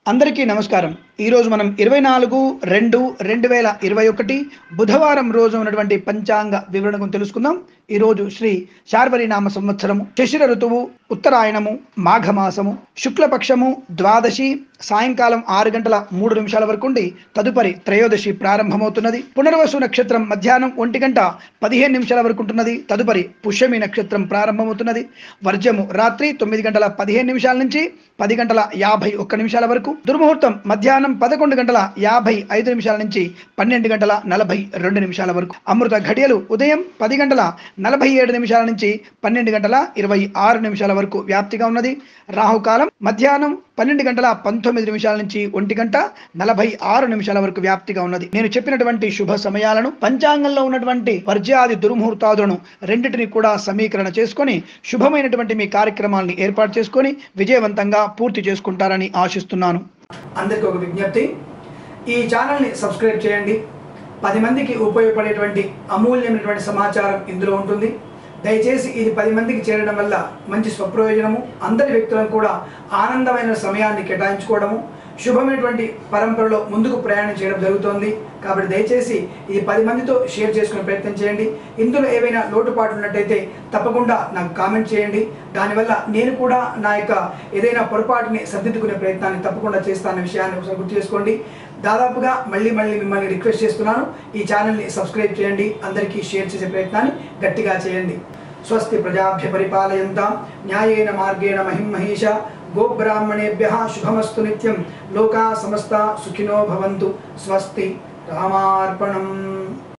అందరికీ నమస్కారం ఈరోజు మనం ఇరవై నాలుగు రెండు రెండు వేల ఇరవై ఒకటి బుధవారం రోజు ఉన్నటువంటి పంచాంగ వివరణకు తెలుసుకుందాం ఈరోజు శ్రీ శార్వరి నామ సంవత్సరము శశిర ఋతువు ఉత్తరాయణము మాఘమాసము శుక్లపక్షము ద్వాదశి సాయంకాలం ఆరు గంటల మూడు నిమిషాల వరకు ఉండి తదుపరి త్రయోదశి ప్రారంభమవుతున్నది పునర్వసు నక్షత్రం మధ్యాహ్నం ఒంటి గంట పదిహేను నిమిషాల వరకు ఉంటున్నది తదుపరి పుష్యమి నక్షత్రం ప్రారంభమవుతున్నది వర్జము రాత్రి తొమ్మిది గంటల పదిహేను నిమిషాల నుంచి పది గంటల యాభై ఒక్క నిమిషాల వరకు దుర్ముహూర్తం మధ్యాహ్నం పదకొండు గంటల యాభై ఐదు నిమిషాల నుంచి పన్నెండు గంటల నలభై రెండు నిమిషాల వరకు అమృత ఘడియలు ఉదయం పది గంటల నలభై ఏడు నిమిషాల నుంచి పన్నెండు గంటల ఇరవై ఆరు నిమిషాల వరకు వ్యాప్తిగా ఉన్నది రాహుకాలం మధ్యాహ్నం పన్నెండు గంటల పంతొమ్మిది నిమిషాల నుంచి ఒంటి గంట నలభై ఆరు నిమిషాల వరకు వ్యాప్తిగా ఉన్నది నేను చెప్పినటువంటి శుభ సమయాలను పంచాంగంలో ఉన్నటువంటి వర్జ్యాది దుర్ముహూర్తాదులను రెండింటిని కూడా సమీకరణ చేసుకొని శుభమైనటువంటి మీ కార్యక్రమాల్ని ఏర్పాటు చేసుకొని విజయవంతంగా పూర్తి చేసుకుంటారని ఆశిస్తున్నాను అందరికీ ఒక విజ్ఞప్తి ఈ ఛానల్ని సబ్స్క్రైబ్ చేయండి పది మందికి ఉపయోగపడేటువంటి అమూల్యమైనటువంటి సమాచారం ఇందులో ఉంటుంది దయచేసి ఇది పది మందికి చేరడం వల్ల మంచి స్వప్రయోజనము అందరి వ్యక్తులను కూడా ఆనందమైన సమయాన్ని కేటాయించుకోవడము శుభమైనటువంటి పరంపరలో ముందుకు ప్రయాణం చేయడం జరుగుతోంది కాబట్టి దయచేసి ఇది పది మందితో షేర్ చేసుకునే ప్రయత్నం చేయండి ఇందులో ఏవైనా లోటుపాట్లు ఉన్నట్టయితే తప్పకుండా నాకు కామెంట్ చేయండి దానివల్ల నేను కూడా నా యొక్క ఏదైనా పొరపాటుని సర్దిద్దుకునే ప్రయత్నాన్ని తప్పకుండా చేస్తానన్న విషయాన్ని ఒకసారి గుర్తు చేసుకోండి దాదాపుగా మళ్ళీ మళ్ళీ మిమ్మల్ని రిక్వెస్ట్ చేస్తున్నాను ఈ ఛానల్ని సబ్స్క్రైబ్ చేయండి అందరికీ షేర్ చేసే ప్రయత్నాన్ని గట్టిగా చేయండి స్వస్తి ప్రజాభ్య పరిపాలయంతాం న్యాయేన మార్గేణ మహిం మహేష గోబ్రాహ్మణేభ్య శుభమస్తు నిత్యం లోకా సమస్త సుఖినో భవంతు స్వస్తి రామార్పణం